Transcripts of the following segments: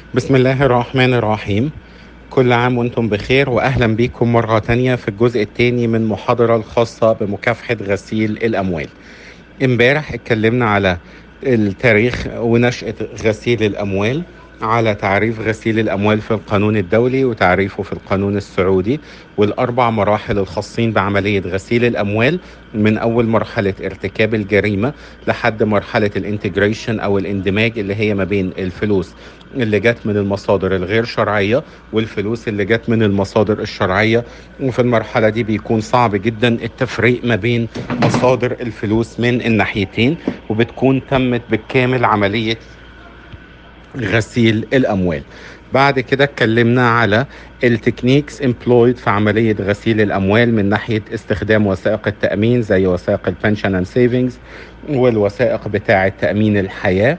بسم الله الرحمن الرحيم كل عام وانتم بخير واهلا بكم مرة تانية في الجزء الثاني من محاضرة الخاصة بمكافحة غسيل الاموال امبارح اتكلمنا على التاريخ ونشأة غسيل الاموال على تعريف غسيل الاموال في القانون الدولي وتعريفه في القانون السعودي والاربع مراحل الخاصين بعمليه غسيل الاموال من اول مرحله ارتكاب الجريمه لحد مرحله الانتجريشن او الاندماج اللي هي ما بين الفلوس اللي جت من المصادر الغير شرعيه والفلوس اللي جت من المصادر الشرعيه وفي المرحله دي بيكون صعب جدا التفريق ما بين مصادر الفلوس من الناحيتين وبتكون تمت بالكامل عمليه غسيل الاموال بعد كده اتكلمنا على التكنيكس امبلويد في عملية غسيل الأموال من ناحية استخدام وثائق التأمين زي وثائق البنشن اند سيفنجز والوثائق بتاعة تأمين الحياة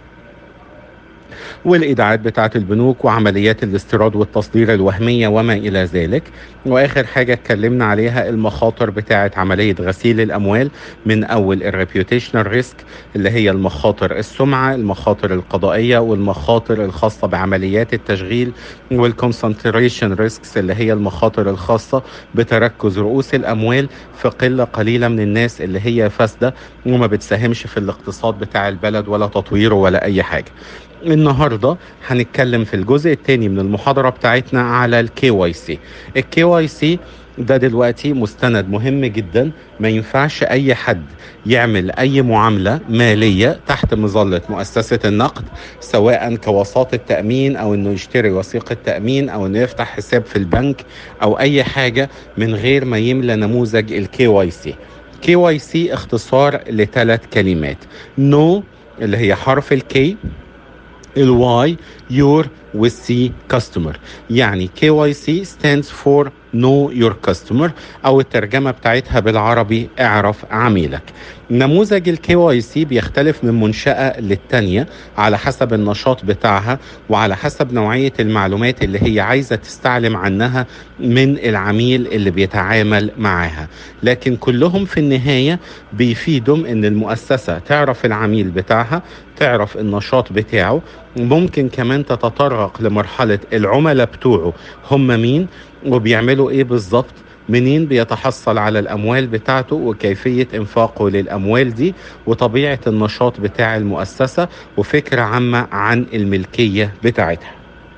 والايداعات بتاعه البنوك وعمليات الاستيراد والتصدير الوهميه وما الى ذلك واخر حاجه اتكلمنا عليها المخاطر بتاعه عمليه غسيل الاموال من اول الريبيوتيشنال ريسك اللي هي المخاطر السمعه المخاطر القضائيه والمخاطر الخاصه بعمليات التشغيل والكونسنتريشن ريسكس اللي هي المخاطر الخاصه بتركز رؤوس الاموال في قله قليله من الناس اللي هي فاسده وما بتساهمش في الاقتصاد بتاع البلد ولا تطويره ولا اي حاجه النهارده هنتكلم في الجزء الثاني من المحاضره بتاعتنا على الكي واي سي الكي واي سي ده دلوقتي مستند مهم جدا ما ينفعش اي حد يعمل اي معامله ماليه تحت مظله مؤسسه النقد سواء كوساطه تامين او انه يشتري وثيقه تامين او انه يفتح حساب في البنك او اي حاجه من غير ما يملى نموذج الكي واي سي كي واي سي اختصار لثلاث كلمات نو no اللي هي حرف الكي الواي يور والسي كاستمر يعني كي واي سي stands for know your customer او الترجمه بتاعتها بالعربي اعرف عميلك نموذج الكي واي سي بيختلف من منشاه للتانيه على حسب النشاط بتاعها وعلى حسب نوعيه المعلومات اللي هي عايزه تستعلم عنها من العميل اللي بيتعامل معاها لكن كلهم في النهايه بيفيدهم ان المؤسسه تعرف العميل بتاعها تعرف النشاط بتاعه ممكن كمان تتطرق لمرحله العملاء بتوعه هم مين وبيعملوا ايه بالظبط منين بيتحصل على الاموال بتاعته وكيفيه انفاقه للاموال دي وطبيعه النشاط بتاع المؤسسه وفكره عامه عن الملكيه بتاعتها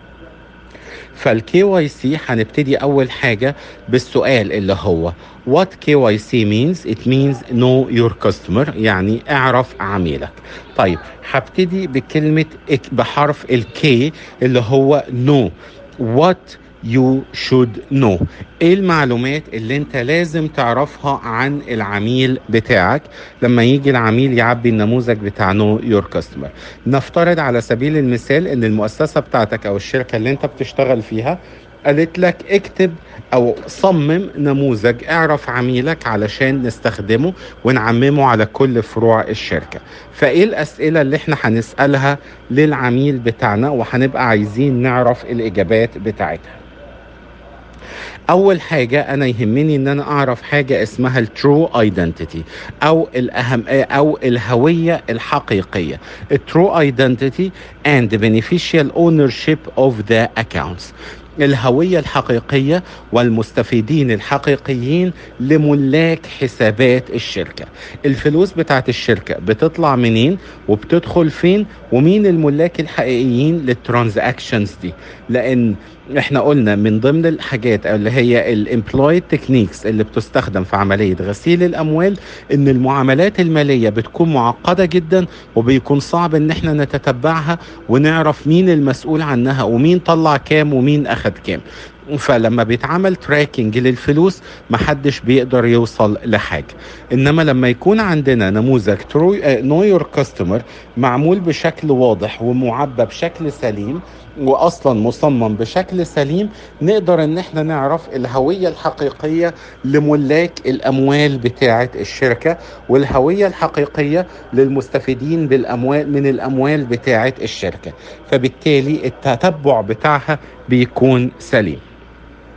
فالكي واي سي هنبتدي اول حاجه بالسؤال اللي هو what KYC means it means know your customer يعني اعرف عميلك طيب هبتدي بكلمه بحرف الكي اللي هو know what you should know ايه المعلومات اللي انت لازم تعرفها عن العميل بتاعك لما يجي العميل يعبي النموذج بتاع نو يور كاستمر نفترض على سبيل المثال ان المؤسسه بتاعتك او الشركه اللي انت بتشتغل فيها قالت لك اكتب او صمم نموذج اعرف عميلك علشان نستخدمه ونعممه على كل فروع الشركه فايه الاسئله اللي احنا هنسالها للعميل بتاعنا وهنبقى عايزين نعرف الاجابات بتاعتها اول حاجه انا يهمني ان انا اعرف حاجه اسمها الترو ايدنتيتي او الاهم او الهويه الحقيقيه الترو ايدنتيتي اند beneficial ownership of the accounts الهوية الحقيقية والمستفيدين الحقيقيين لملاك حسابات الشركة الفلوس بتاعت الشركة بتطلع منين وبتدخل فين ومين الملاك الحقيقيين للترانزاكشنز دي لان احنا قلنا من ضمن الحاجات اللي هي الامبلويد تكنيكس اللي بتستخدم في عمليه غسيل الاموال ان المعاملات الماليه بتكون معقده جدا وبيكون صعب ان احنا نتتبعها ونعرف مين المسؤول عنها ومين طلع كام ومين اخد كام فلما بيتعمل تراكنج للفلوس محدش بيقدر يوصل لحاجه انما لما يكون عندنا نموذج نو يور كاستمر معمول بشكل واضح ومعبى بشكل سليم واصلا مصمم بشكل سليم نقدر ان احنا نعرف الهويه الحقيقيه لملاك الاموال بتاعه الشركه والهويه الحقيقيه للمستفيدين بالاموال من الاموال بتاعه الشركه فبالتالي التتبع بتاعها بيكون سليم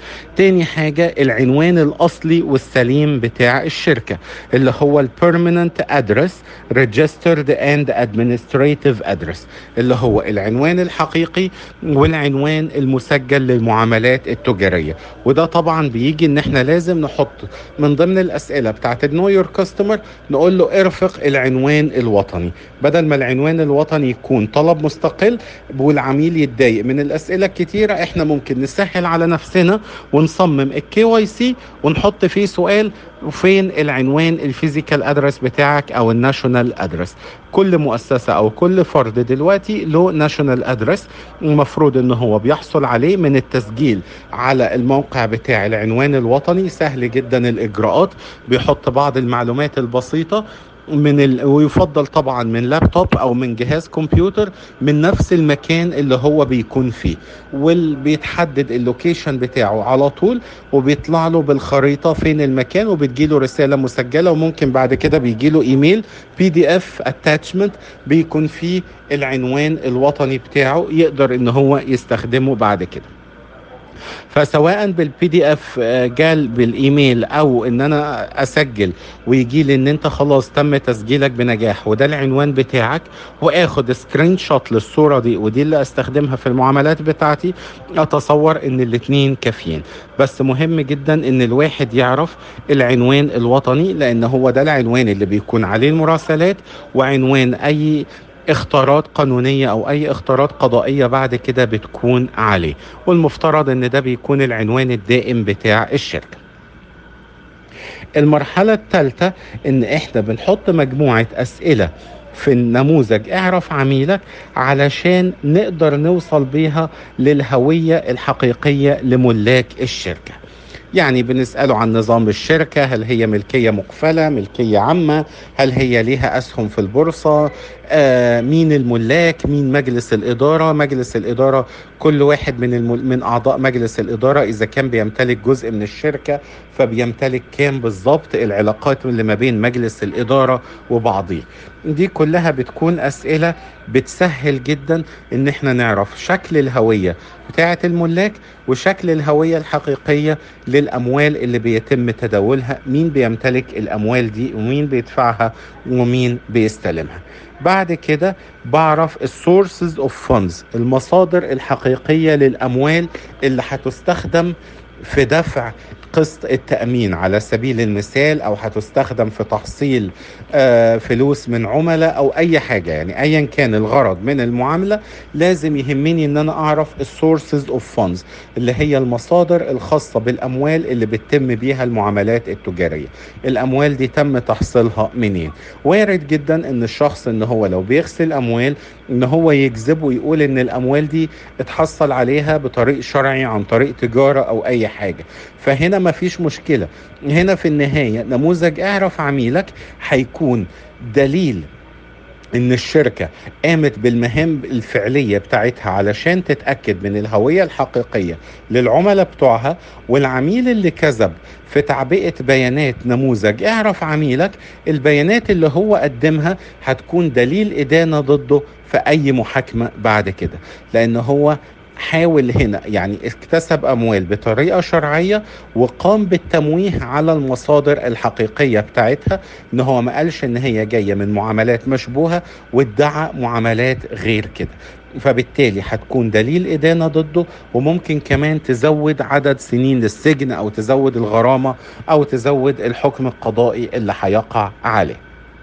تاني حاجة العنوان الأصلي والسليم بتاع الشركة اللي هو ال permanent address registered and administrative address اللي هو العنوان الحقيقي والعنوان المسجل للمعاملات التجارية وده طبعا بيجي ان احنا لازم نحط من ضمن الأسئلة بتاعت النو يور كاستمر نقول له ارفق العنوان الوطني بدل ما العنوان الوطني يكون طلب مستقل والعميل يتضايق من الأسئلة الكتيرة احنا ممكن نسهل على نفسنا ونصمم الكي واي سي ونحط فيه سؤال فين العنوان الفيزيكال ادرس بتاعك او الناشونال ادرس كل مؤسسه او كل فرد دلوقتي له ناشونال ادرس المفروض ان هو بيحصل عليه من التسجيل على الموقع بتاع العنوان الوطني سهل جدا الاجراءات بيحط بعض المعلومات البسيطه من ال... ويفضل طبعا من لابتوب او من جهاز كمبيوتر من نفس المكان اللي هو بيكون فيه وبيتحدد اللوكيشن بتاعه على طول وبيطلع له بالخريطه فين المكان وبتجيله رساله مسجله وممكن بعد كده بيجيله ايميل بي دي اف اتاتشمنت بيكون فيه العنوان الوطني بتاعه يقدر ان هو يستخدمه بعد كده فسواء بالبي دي اف جال بالايميل او ان انا اسجل ويجي لي ان انت خلاص تم تسجيلك بنجاح وده العنوان بتاعك واخد سكرين شوت للصوره دي ودي اللي استخدمها في المعاملات بتاعتي اتصور ان الاتنين كافيين بس مهم جدا ان الواحد يعرف العنوان الوطني لان هو ده العنوان اللي بيكون عليه المراسلات وعنوان اي اختارات قانونية او اي اختارات قضائية بعد كده بتكون عليه والمفترض ان ده بيكون العنوان الدائم بتاع الشركة المرحلة الثالثة ان احنا بنحط مجموعة اسئلة في النموذج اعرف عميلك علشان نقدر نوصل بيها للهوية الحقيقية لملاك الشركة يعني بنسأله عن نظام الشركة هل هي ملكية مقفلة ملكية عامة هل هي ليها أسهم في البورصة آه مين الملاك مين مجلس الإدارة مجلس الإدارة كل واحد من المل... من أعضاء مجلس الإدارة إذا كان بيمتلك جزء من الشركة فبيمتلك كام بالظبط العلاقات اللي ما بين مجلس الإدارة وبعضيه دي كلها بتكون أسئلة بتسهل جدا إن احنا نعرف شكل الهوية بتاعة الملاك وشكل الهوية الحقيقية للأموال اللي بيتم تداولها مين بيمتلك الأموال دي ومين بيدفعها ومين بيستلمها بعد كده بعرف السورسز اوف فاندز المصادر الحقيقية للأموال اللي هتستخدم في دفع قسط التأمين على سبيل المثال أو هتستخدم في تحصيل آه فلوس من عملاء أو أي حاجة يعني أيا كان الغرض من المعاملة لازم يهمني أن أنا أعرف السورسز اوف فاندز اللي هي المصادر الخاصة بالأموال اللي بتتم بيها المعاملات التجارية الأموال دي تم تحصيلها منين وارد جدا أن الشخص أن هو لو بيغسل أموال أن هو يكذب ويقول أن الأموال دي اتحصل عليها بطريق شرعي عن طريق تجارة أو أي حاجة فهنا ما فيش مشكلة هنا في النهاية نموذج اعرف عميلك هيكون دليل ان الشركة قامت بالمهام الفعلية بتاعتها علشان تتأكد من الهوية الحقيقية للعملاء بتوعها والعميل اللي كذب في تعبئة بيانات نموذج اعرف عميلك البيانات اللي هو قدمها هتكون دليل إدانة ضده في أي محاكمة بعد كده لأن هو حاول هنا يعني اكتسب اموال بطريقه شرعيه وقام بالتمويه على المصادر الحقيقيه بتاعتها ان هو ما قالش ان هي جايه من معاملات مشبوهه وادعى معاملات غير كده فبالتالي هتكون دليل إدانة ضده وممكن كمان تزود عدد سنين للسجن أو تزود الغرامة أو تزود الحكم القضائي اللي هيقع عليه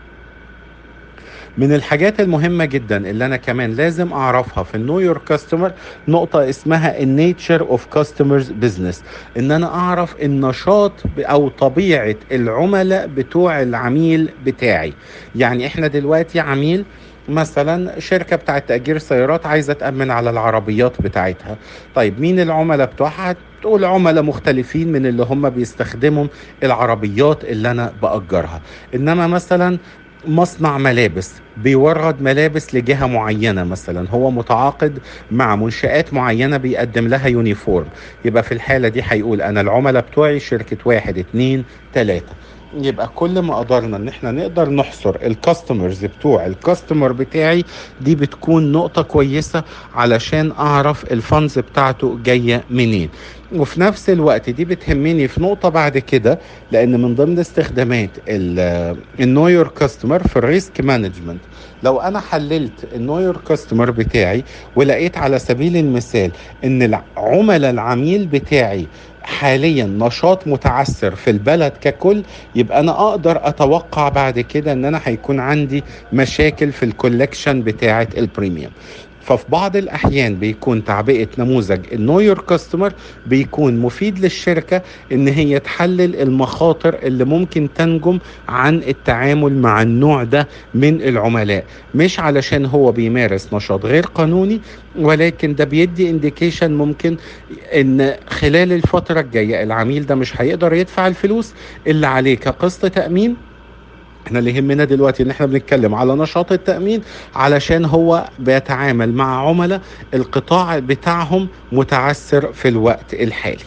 من الحاجات المهمة جدا اللي أنا كمان لازم أعرفها في النو يور كاستمر نقطة اسمها النيتشر اوف كاستمرز بزنس إن أنا أعرف النشاط أو طبيعة العملاء بتوع العميل بتاعي يعني إحنا دلوقتي عميل مثلا شركه بتاعت تاجير سيارات عايزه تامن على العربيات بتاعتها طيب مين العملاء بتوعها تقول عملاء مختلفين من اللي هم بيستخدموا العربيات اللي انا باجرها انما مثلا مصنع ملابس بيورد ملابس لجهة معينة مثلا هو متعاقد مع منشآت معينة بيقدم لها يونيفورم يبقى في الحالة دي هيقول أنا العملاء بتوعي شركة واحد اتنين تلاتة يبقى كل ما قدرنا ان احنا نقدر نحصر الكاستمرز بتوع الكاستمر بتاعي دي بتكون نقطة كويسة علشان اعرف الفانز بتاعته جاية منين وفي نفس الوقت دي بتهمني في نقطة بعد كده لان من ضمن استخدامات النويور كاستمر في الريسك مانجمنت لو انا حللت النويور كاستمر بتاعي ولقيت على سبيل المثال ان عملاء العميل بتاعي حاليا نشاط متعثر في البلد ككل يبقى انا اقدر اتوقع بعد كده ان انا هيكون عندي مشاكل في الكولكشن بتاعه البريميوم ففي بعض الاحيان بيكون تعبئه نموذج النويور كاستمر بيكون مفيد للشركه ان هي تحلل المخاطر اللي ممكن تنجم عن التعامل مع النوع ده من العملاء مش علشان هو بيمارس نشاط غير قانوني ولكن ده بيدي انديكيشن ممكن ان خلال الفتره الجايه العميل ده مش هيقدر يدفع الفلوس اللي عليه كقسط تامين احنا اللي يهمنا دلوقتي ان احنا بنتكلم على نشاط التامين علشان هو بيتعامل مع عملاء القطاع بتاعهم متعثر في الوقت الحالي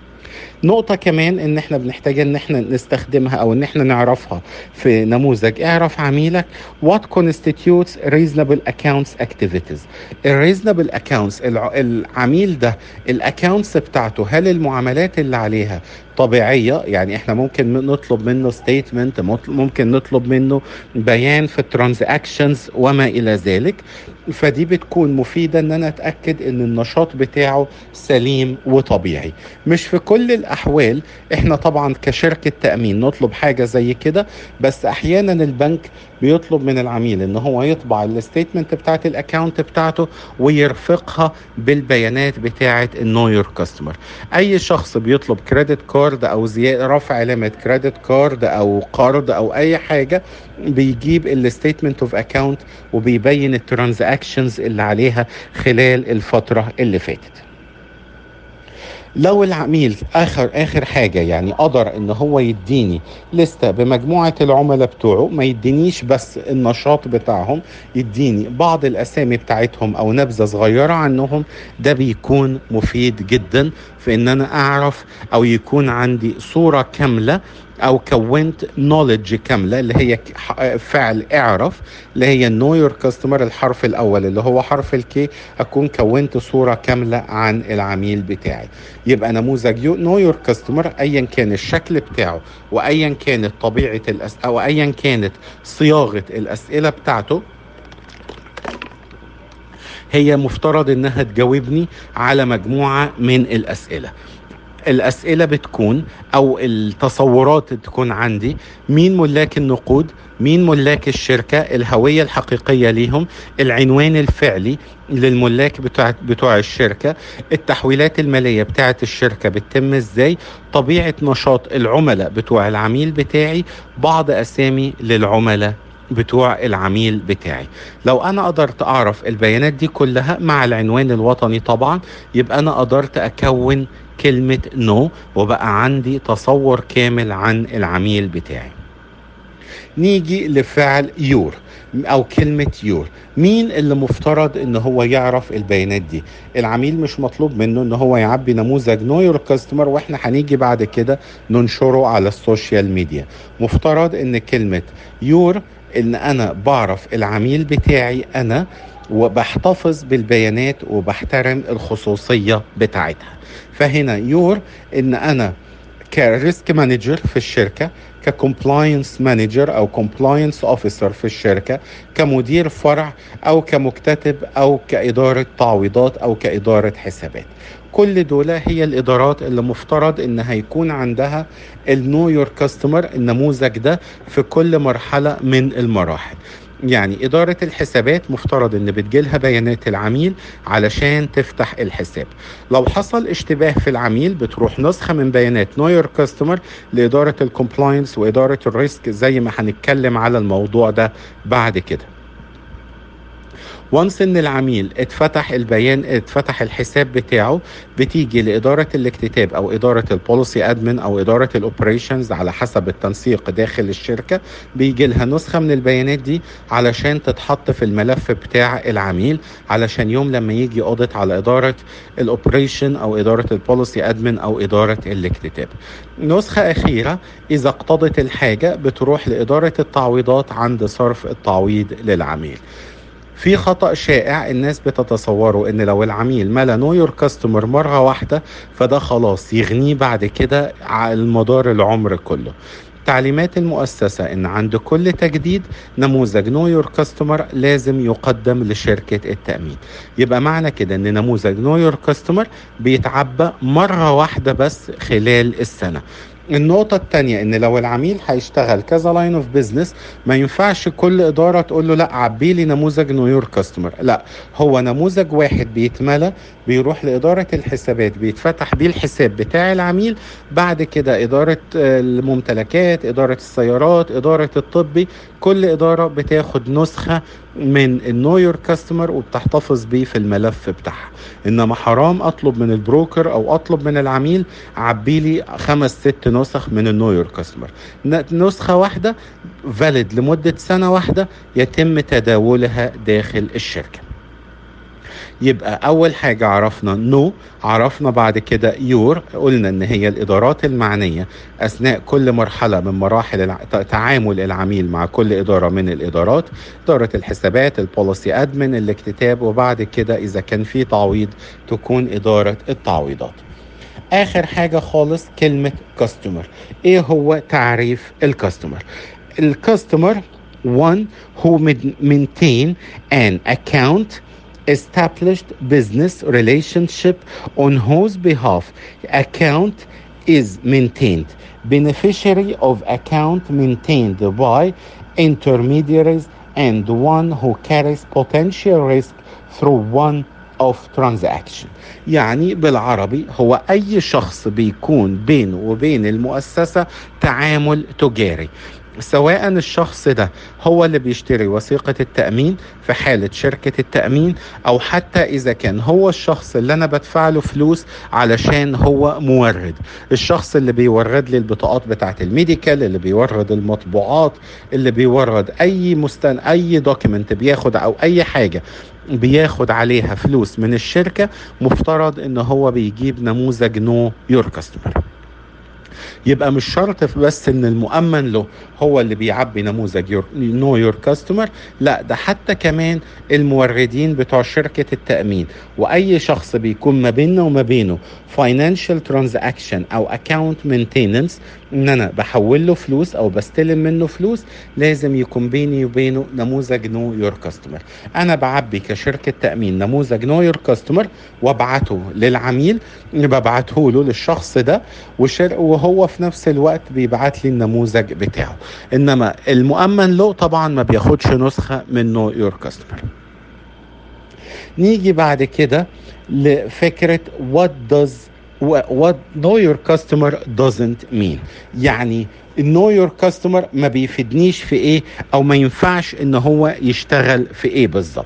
نقطة كمان ان احنا بنحتاج ان احنا نستخدمها او ان احنا نعرفها في نموذج اعرف عميلك what constitutes reasonable accounts activities الريزنبل accounts العميل ده الاكاونتس بتاعته هل المعاملات اللي عليها طبيعية يعني احنا ممكن نطلب منه ستيتمنت ممكن نطلب منه بيان في الترانزاكشنز وما الى ذلك فدي بتكون مفيدة ان انا اتأكد ان النشاط بتاعه سليم وطبيعي مش في كل الاحوال احنا طبعا كشركة تأمين نطلب حاجة زي كده بس احيانا البنك بيطلب من العميل ان هو يطبع الستيتمنت بتاعت الاكونت بتاعته ويرفقها بالبيانات بتاعت النوير كاستمر اي شخص بيطلب كريدت كارد او زيادة رفع ليميت كريدت كارد او قرض او اي حاجه بيجيب الستيتمنت اوف اكونت وبيبين الترانزاكشنز اللي عليها خلال الفتره اللي فاتت لو العميل اخر اخر حاجه يعني قدر ان هو يديني لسته بمجموعه العملاء بتوعه ما يدينيش بس النشاط بتاعهم يديني بعض الاسامي بتاعتهم او نبذه صغيره عنهم ده بيكون مفيد جدا في ان انا اعرف او يكون عندي صوره كامله او كونت نوليدج كامله اللي هي فعل اعرف اللي هي النو يور كاستمر الحرف الاول اللي هو حرف الكي اكون كونت صوره كامله عن العميل بتاعي يبقى نموذج نو يور كاستمر ايا كان الشكل بتاعه وايا كانت طبيعه الأس او ايا كانت صياغه الاسئله بتاعته هي مفترض انها تجاوبني على مجموعه من الاسئله الاسئله بتكون او التصورات تكون عندي مين ملاك النقود مين ملاك الشركه الهويه الحقيقيه ليهم العنوان الفعلي للملاك بتوع بتوع الشركه التحويلات الماليه بتاعه الشركه بتتم ازاي طبيعه نشاط العملاء بتوع العميل بتاعي بعض اسامي للعملاء بتوع العميل بتاعي لو انا قدرت اعرف البيانات دي كلها مع العنوان الوطني طبعا يبقى انا قدرت اكون كلمة نو no وبقى عندي تصور كامل عن العميل بتاعي نيجي لفعل يور او كلمة يور مين اللي مفترض ان هو يعرف البيانات دي العميل مش مطلوب منه ان هو يعبي نموذج نو يور كاستمر واحنا هنيجي بعد كده ننشره على السوشيال ميديا مفترض ان كلمة يور ان انا بعرف العميل بتاعي انا وبحتفظ بالبيانات وبحترم الخصوصية بتاعتها فهنا يور ان انا كريسك مانجر في الشركه ككومبلاينس مانجر او كومبلاينس اوفيسر في الشركه كمدير فرع او كمكتتب او كاداره تعويضات او كاداره حسابات كل دول هي الادارات اللي مفترض ان هيكون عندها النو يور كاستمر النموذج ده في كل مرحله من المراحل يعني إدارة الحسابات مفترض إن بتجيلها بيانات العميل علشان تفتح الحساب لو حصل اشتباه في العميل بتروح نسخة من بيانات نوير كاستمر لإدارة الكومبلاينس وإدارة الريسك زي ما هنتكلم على الموضوع ده بعد كده وانس ان العميل اتفتح البيان اتفتح الحساب بتاعه بتيجي لاداره الاكتتاب او اداره البوليسي ادمن او اداره الاوبريشنز على حسب التنسيق داخل الشركه بيجي لها نسخه من البيانات دي علشان تتحط في الملف بتاع العميل علشان يوم لما يجي اوديت على اداره الاوبريشن او اداره البوليسي ادمن او اداره الاكتتاب نسخه اخيره اذا اقتضت الحاجه بتروح لاداره التعويضات عند صرف التعويض للعميل في خطأ شائع الناس بتتصوره ان لو العميل ملا نو يور كاستمر مرة واحدة فده خلاص يغنيه بعد كده على مدار العمر كله تعليمات المؤسسة ان عند كل تجديد نموذج نو يور كاستمر لازم يقدم لشركة التأمين يبقى معنى كده ان نموذج نو يور كاستمر بيتعبى مرة واحدة بس خلال السنة النقطة التانية ان لو العميل هيشتغل كذا لاين اوف بزنس ما ينفعش كل ادارة تقول له لا عبي لي نموذج نيويورك كاستمر لا هو نموذج واحد بيتملى بيروح لإدارة الحسابات بيتفتح بيه الحساب بتاع العميل بعد كده إدارة الممتلكات إدارة السيارات إدارة الطبي كل إدارة بتاخد نسخة من النويور كاستمر وبتحتفظ بيه في الملف بتاعها انما حرام اطلب من البروكر او اطلب من العميل عبي لي خمس ست نسخ من النويور كاستمر نسخه واحده فاليد لمده سنه واحده يتم تداولها داخل الشركه يبقى اول حاجه عرفنا نو no. عرفنا بعد كده يور قلنا ان هي الادارات المعنيه اثناء كل مرحله من مراحل تعامل العميل مع كل اداره من الادارات اداره الحسابات البوليسي ادمن الاكتتاب وبعد كده اذا كان في تعويض تكون اداره التعويضات اخر حاجه خالص كلمه كاستمر ايه هو تعريف الكاستمر الكاستمر one who maintain an account established business relationship on whose behalf account is maintained beneficiary of account maintained by intermediaries and one who carries potential risk through one of transaction يعني بالعربي هو أي شخص بيكون بينه وبين المؤسسة تعامل تجاري سواء الشخص ده هو اللي بيشتري وثيقة التأمين في حالة شركة التأمين أو حتى إذا كان هو الشخص اللي أنا بدفع له فلوس علشان هو مورد الشخص اللي بيورد لي البطاقات بتاعة الميديكال اللي بيورد المطبوعات اللي بيورد أي مستن أي دوكيمنت بياخد أو أي حاجة بياخد عليها فلوس من الشركة مفترض ان هو بيجيب نموذج نو يور كاستمر يبقى مش شرط بس ان المؤمن له هو اللي بيعبي نموذج نو يور كاستمر لا ده حتى كمان الموردين بتوع شركه التامين واي شخص بيكون ما بيننا وما بينه فاينانشال ترانزاكشن او اكاونت مينتيننس ان انا بحول له فلوس او بستلم منه فلوس لازم يكون بيني وبينه نموذج نو يور كاستمر انا بعبي كشركه تامين نموذج نو يور كاستمر وابعته للعميل ببعته له للشخص ده وهو في نفس الوقت بيبعت لي النموذج بتاعه انما المؤمن له طبعا ما بياخدش نسخه من نو يور كاستمر نيجي بعد كده لفكره what does what know your customer doesn't mean يعني know your customer ما بيفيدنيش في ايه او ما ينفعش ان هو يشتغل في ايه بالظبط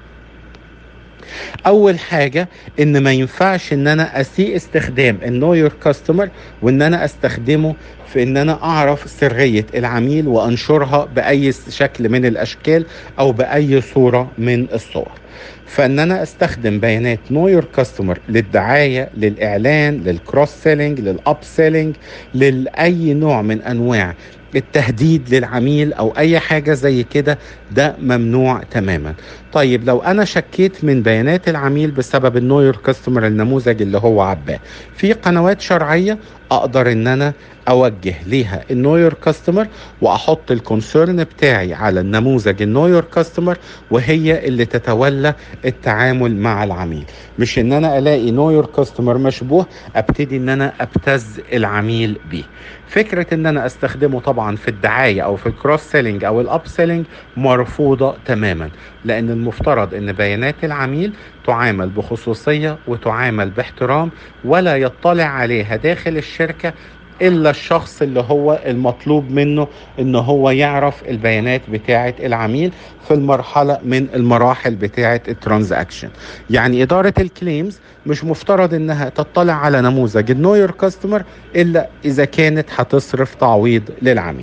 اول حاجه ان ما ينفعش ان انا اسيء استخدام النو يور كاستمر وان انا استخدمه في ان انا اعرف سريه العميل وانشرها باي شكل من الاشكال او باي صوره من الصور فان انا استخدم بيانات نو يور كاستمر للدعايه للاعلان للكروس سيلينج للاب سيلينج لاي نوع من انواع التهديد للعميل او اي حاجه زي كده ده ممنوع تماما طيب لو انا شكيت من بيانات العميل بسبب النو يور كاستمر النموذج اللي هو عباه في قنوات شرعيه اقدر ان انا اوجه ليها النو يور كاستمر واحط الكونسيرن بتاعي على النموذج النو يور كاستمر وهي اللي تتولى التعامل مع العميل مش ان انا الاقي نو يور كاستمر مشبوه ابتدي ان انا ابتز العميل بيه فكره ان انا استخدمه طبعا في الدعايه او في الكروس سيلينج او الاب سيلينج مرفوضه تماما لان المفترض ان بيانات العميل تعامل بخصوصيه وتعامل باحترام ولا يطلع عليها داخل الشركه الا الشخص اللي هو المطلوب منه ان هو يعرف البيانات بتاعه العميل في المرحله من المراحل بتاعه الترانزاكشن يعني اداره الكليمز مش مفترض انها تطلع على نموذج النو يور كاستمر الا اذا كانت هتصرف تعويض للعميل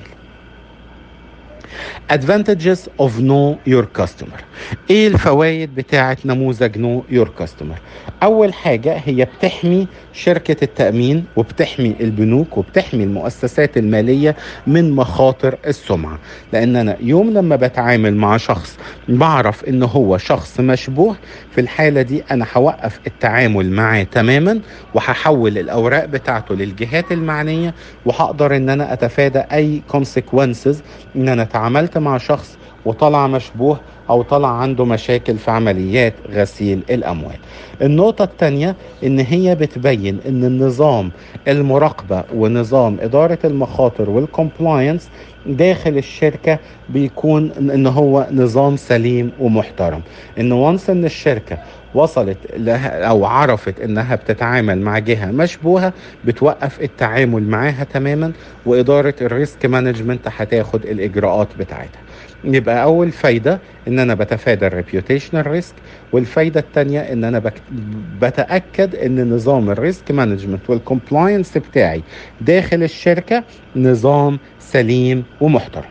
advantages of know your customer ايه الفوائد بتاعه نموذج know your customer اول حاجه هي بتحمي شركه التامين وبتحمي البنوك وبتحمي المؤسسات الماليه من مخاطر السمعه لان انا يوم لما بتعامل مع شخص بعرف ان هو شخص مشبوه في الحاله دي انا هوقف التعامل معاه تماما وهحول الاوراق بتاعته للجهات المعنيه وهقدر ان انا اتفادى اي consequences ان انا تعاملت مع شخص وطلع مشبوه او طلع عنده مشاكل في عمليات غسيل الاموال النقطة الثانية ان هي بتبين ان النظام المراقبة ونظام ادارة المخاطر والكومبلاينس داخل الشركة بيكون ان هو نظام سليم ومحترم ان وانس ان الشركة وصلت لها او عرفت انها بتتعامل مع جهه مشبوهه بتوقف التعامل معاها تماما واداره الريسك مانجمنت هتاخد الاجراءات بتاعتها يبقى اول فايده ان انا بتفادى الريبيوتيشنال ريسك والفايده الثانيه ان انا بك... بتاكد ان نظام الريسك مانجمنت والكومبلاينس بتاعي داخل الشركه نظام سليم ومحترم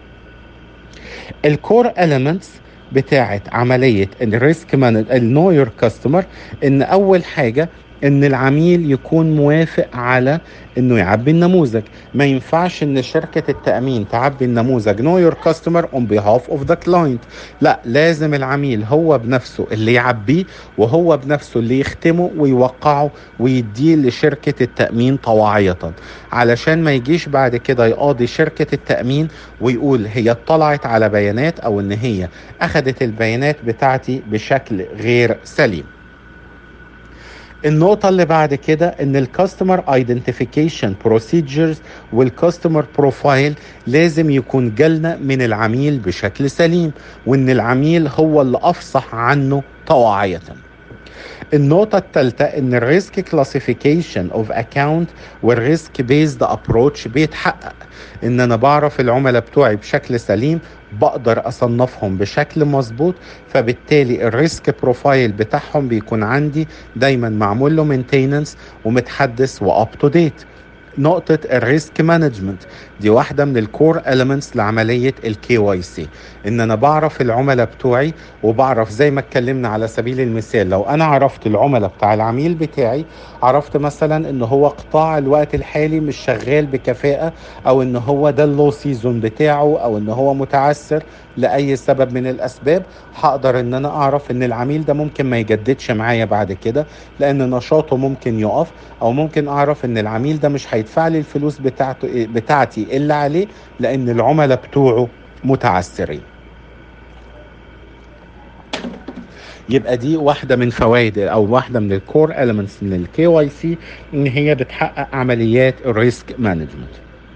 الكور elements بتاعه عمليه الريسك مانج النو يور كاستمر ان اول حاجه ان العميل يكون موافق على انه يعبي النموذج ما ينفعش ان شركه التامين تعبي النموذج نو يور كاستمر اون بيهاف اوف ذا كلاينت لا لازم العميل هو بنفسه اللي يعبيه وهو بنفسه اللي يختمه ويوقعه ويديه لشركه التامين طواعيه علشان ما يجيش بعد كده يقاضي شركه التامين ويقول هي اطلعت على بيانات او ان هي اخذت البيانات بتاعتي بشكل غير سليم النقطة اللي بعد كده ان الكاستمر ايدنتيفيكيشن بروسيجرز والكاستمر بروفايل لازم يكون جالنا من العميل بشكل سليم وان العميل هو اللي افصح عنه طواعية النقطة الثالثة ان الريسك كلاسيفيكيشن اوف اكاونت والريسك بيزد ابروتش بيتحقق ان انا بعرف العملاء بتوعي بشكل سليم بقدر اصنفهم بشكل مظبوط فبالتالي الريسك بروفايل بتاعهم بيكون عندي دايما معمول له مينتيننس ومتحدث واب تو ديت نقطة الريسك مانجمنت دي واحدة من الكور elements لعملية الكي واي سي ان انا بعرف العملاء بتوعي وبعرف زي ما اتكلمنا على سبيل المثال لو انا عرفت العملاء بتاع العميل بتاعي عرفت مثلا ان هو قطاع الوقت الحالي مش شغال بكفاءة او ان هو ده اللو سيزون بتاعه او ان هو متعثر لاي سبب من الاسباب هقدر ان انا اعرف ان العميل ده ممكن ما يجددش معايا بعد كده لان نشاطه ممكن يقف او ممكن اعرف ان العميل ده مش هيدفع لي الفلوس بتاعته بتاعتي الا عليه لان العملاء بتوعه متعثرين يبقى دي واحدة من فوائد او واحدة من الكور elements من الكي واي سي ان هي بتحقق عمليات الريسك مانجمنت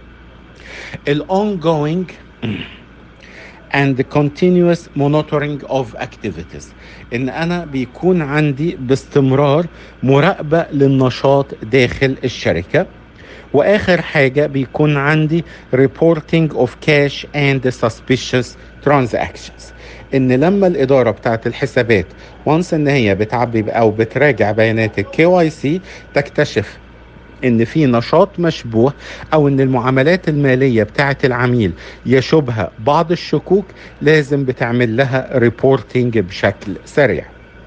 ongoing and the continuous monitoring of activities ان انا بيكون عندي باستمرار مراقبة للنشاط داخل الشركة واخر حاجة بيكون عندي reporting of cash and suspicious transactions ان لما الاداره بتاعت الحسابات وانس ان هي بتعبي او بتراجع بيانات الكي واي سي تكتشف ان في نشاط مشبوه او ان المعاملات الماليه بتاعه العميل يشوبها بعض الشكوك لازم بتعمل لها ريبورتنج بشكل سريع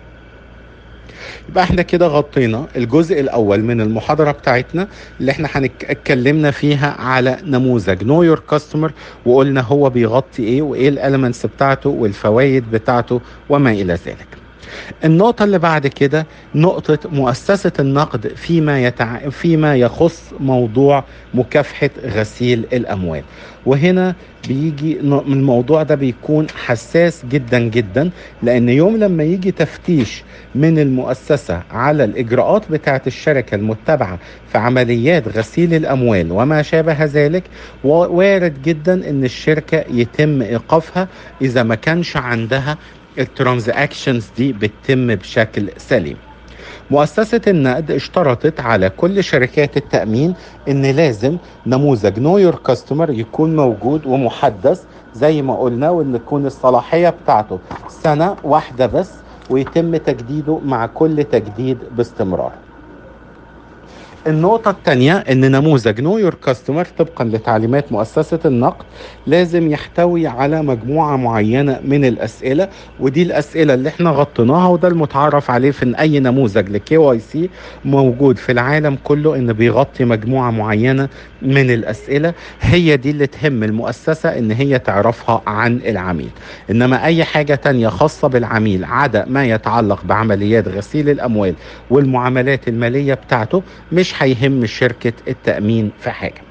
يبقى احنا كده غطينا الجزء الاول من المحاضره بتاعتنا اللي احنا اتكلمنا فيها على نموذج نو يور كاستمر وقلنا هو بيغطي ايه وايه الاليمنتس بتاعته والفوائد بتاعته وما الى ذلك النقطة اللي بعد كده نقطة مؤسسة النقد فيما يتع... فيما يخص موضوع مكافحة غسيل الأموال وهنا بيجي الموضوع ده بيكون حساس جدا جدا لأن يوم لما يجي تفتيش من المؤسسة على الإجراءات بتاعة الشركة المتبعة في عمليات غسيل الأموال وما شابه ذلك وارد جدا أن الشركة يتم إيقافها إذا ما كانش عندها الترانزاكشنز دي بتتم بشكل سليم مؤسسة النقد اشترطت على كل شركات التأمين ان لازم نموذج نو يور كاستمر يكون موجود ومحدث زي ما قلنا وان تكون الصلاحية بتاعته سنة واحدة بس ويتم تجديده مع كل تجديد باستمرار النقطة الثانية ان نموذج نو يور كاستمر طبقا لتعليمات مؤسسة النقد لازم يحتوي على مجموعة معينة من الاسئلة ودي الاسئلة اللي احنا غطيناها وده المتعارف عليه في ان اي نموذج لكي واي سي موجود في العالم كله ان بيغطي مجموعة معينة من الاسئلة هي دي اللي تهم المؤسسة ان هي تعرفها عن العميل انما اي حاجة تانية خاصة بالعميل عدا ما يتعلق بعمليات غسيل الاموال والمعاملات المالية بتاعته مش هيهم شركة التأمين في حاجة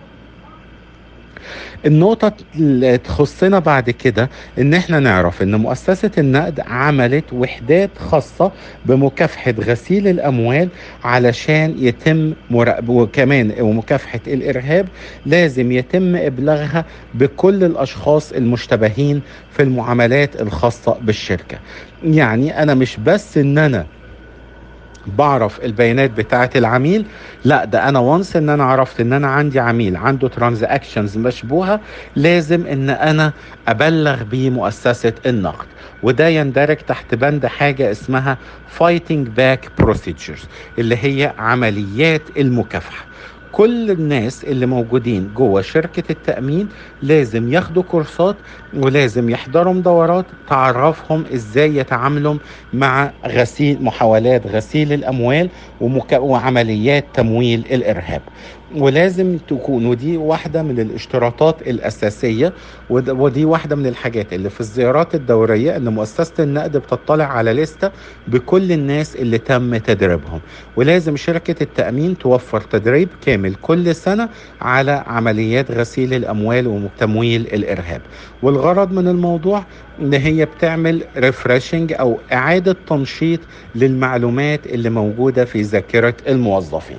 النقطة اللي تخصنا بعد كده ان احنا نعرف ان مؤسسة النقد عملت وحدات خاصة بمكافحة غسيل الاموال علشان يتم مراقبة وكمان ومكافحة الارهاب لازم يتم ابلاغها بكل الاشخاص المشتبهين في المعاملات الخاصة بالشركة يعني انا مش بس ان انا بعرف البيانات بتاعه العميل لا ده انا وانس ان انا عرفت ان انا عندي عميل عنده ترانزاكشنز مشبوهه لازم ان انا ابلغ بيه مؤسسه النقد وده يندرج تحت بند حاجه اسمها فايتنج باك بروسيجرز اللي هي عمليات المكافحه كل الناس اللي موجودين جوه شركة التأمين لازم ياخدوا كورسات ولازم يحضروا دورات تعرفهم ازاي يتعاملوا مع غسيل محاولات غسيل الأموال ومك... وعمليات تمويل الإرهاب ولازم تكون ودي واحدة من الاشتراطات الأساسية ودي واحدة من الحاجات اللي في الزيارات الدورية اللي مؤسسة النقد بتطلع على لستة بكل الناس اللي تم تدريبهم ولازم شركة التأمين توفر تدريب كامل كل سنة على عمليات غسيل الأموال وتمويل الإرهاب والغرض من الموضوع ان هي بتعمل ريفرشنج او اعادة تنشيط للمعلومات اللي موجودة في ذاكرة الموظفين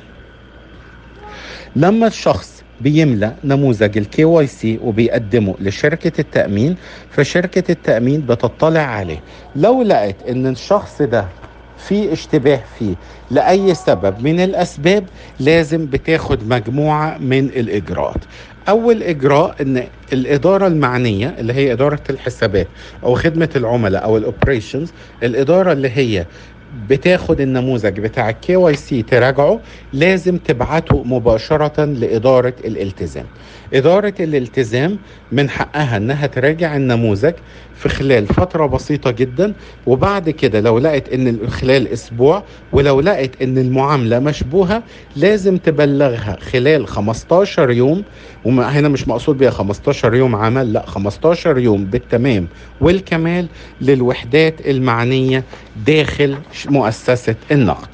لما الشخص بيملى نموذج الكي واي سي وبيقدمه لشركة التأمين فشركة التأمين بتطلع عليه لو لقت ان الشخص ده في اشتباه فيه لأي سبب من الأسباب لازم بتاخد مجموعة من الإجراءات أول إجراء أن الإدارة المعنية اللي هي إدارة الحسابات أو خدمة العملاء أو الأوبريشنز الإدارة اللي هي بتاخد النموذج بتاع الكي واي سي تراجعه لازم تبعته مباشرة لإدارة الالتزام إدارة الالتزام من حقها إنها تراجع النموذج في خلال فترة بسيطة جدا وبعد كده لو لقت إن خلال أسبوع ولو لقت إن المعاملة مشبوهة لازم تبلغها خلال 15 يوم وهنا مش مقصود بيها 15 يوم عمل لا 15 يوم بالتمام والكمال للوحدات المعنية داخل مؤسسة النقد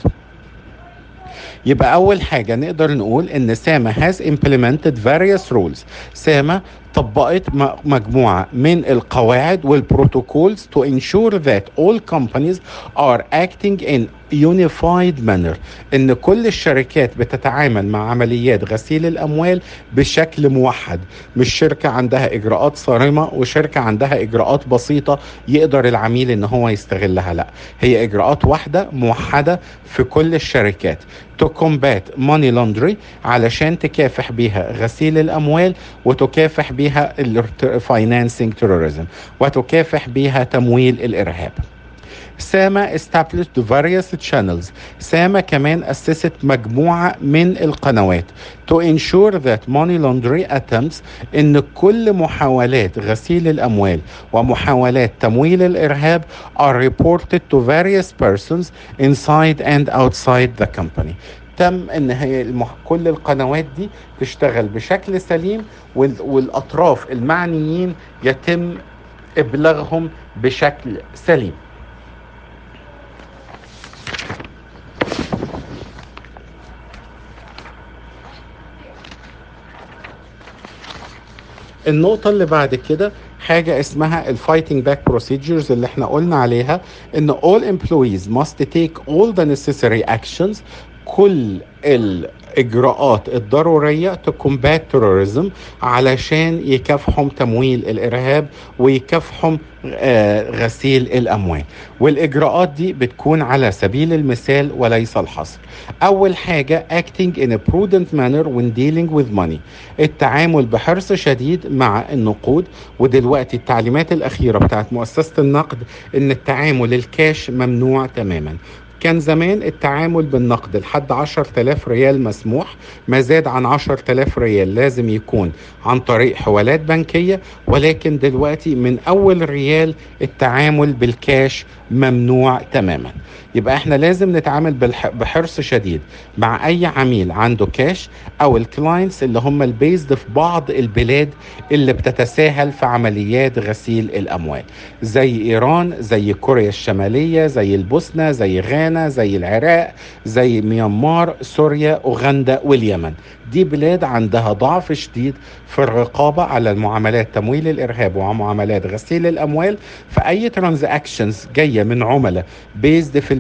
يبقى أول حاجة نقدر نقول إن ساما has implemented various rules ساما طبقت مجموعة من القواعد والبروتوكولز to ensure that all companies are acting in unified manner ان كل الشركات بتتعامل مع عمليات غسيل الاموال بشكل موحد مش شركة عندها اجراءات صارمة وشركة عندها اجراءات بسيطة يقدر العميل ان هو يستغلها لا هي اجراءات واحدة موحدة في كل الشركات to combat money laundering علشان تكافح بيها غسيل الاموال وتكافح بيها financing terrorism وتكافح بيها تمويل الارهاب ساما established various channels ساما كمان أسست مجموعة من القنوات to ensure that money laundering attempts إن كل محاولات غسيل الأموال ومحاولات تمويل الإرهاب are reported to various persons inside and outside the company تم ان هي المح... كل القنوات دي تشتغل بشكل سليم وال... والاطراف المعنيين يتم ابلاغهم بشكل سليم النقطة اللي بعد كده حاجة اسمها الفايتنج باك بروسيجرز اللي احنا قلنا عليها ان all employees must take all the necessary actions كل الاجراءات الضروريه تكومبات تيروريزم علشان يكافحوا تمويل الارهاب ويكافحوا آه، غسيل الاموال والاجراءات دي بتكون على سبيل المثال وليس الحصر اول حاجه acting in a prudent manner when dealing with money التعامل بحرص شديد مع النقود ودلوقتي التعليمات الاخيره بتاعت مؤسسه النقد ان التعامل الكاش ممنوع تماما كان زمان التعامل بالنقد لحد 10000 ريال مسموح ما زاد عن 10000 ريال لازم يكون عن طريق حوالات بنكية ولكن دلوقتي من أول ريال التعامل بالكاش ممنوع تماما يبقى احنا لازم نتعامل بالح- بحرص شديد مع اي عميل عنده كاش او الكلاينتس اللي هم البيزد في بعض البلاد اللي بتتساهل في عمليات غسيل الاموال زي ايران زي كوريا الشماليه زي البوسنه زي غانا زي العراق زي ميانمار سوريا اوغندا واليمن دي بلاد عندها ضعف شديد في الرقابه على المعاملات تمويل الارهاب ومعاملات غسيل الاموال فاي ترانزاكشنز جايه من عملاء بيزد في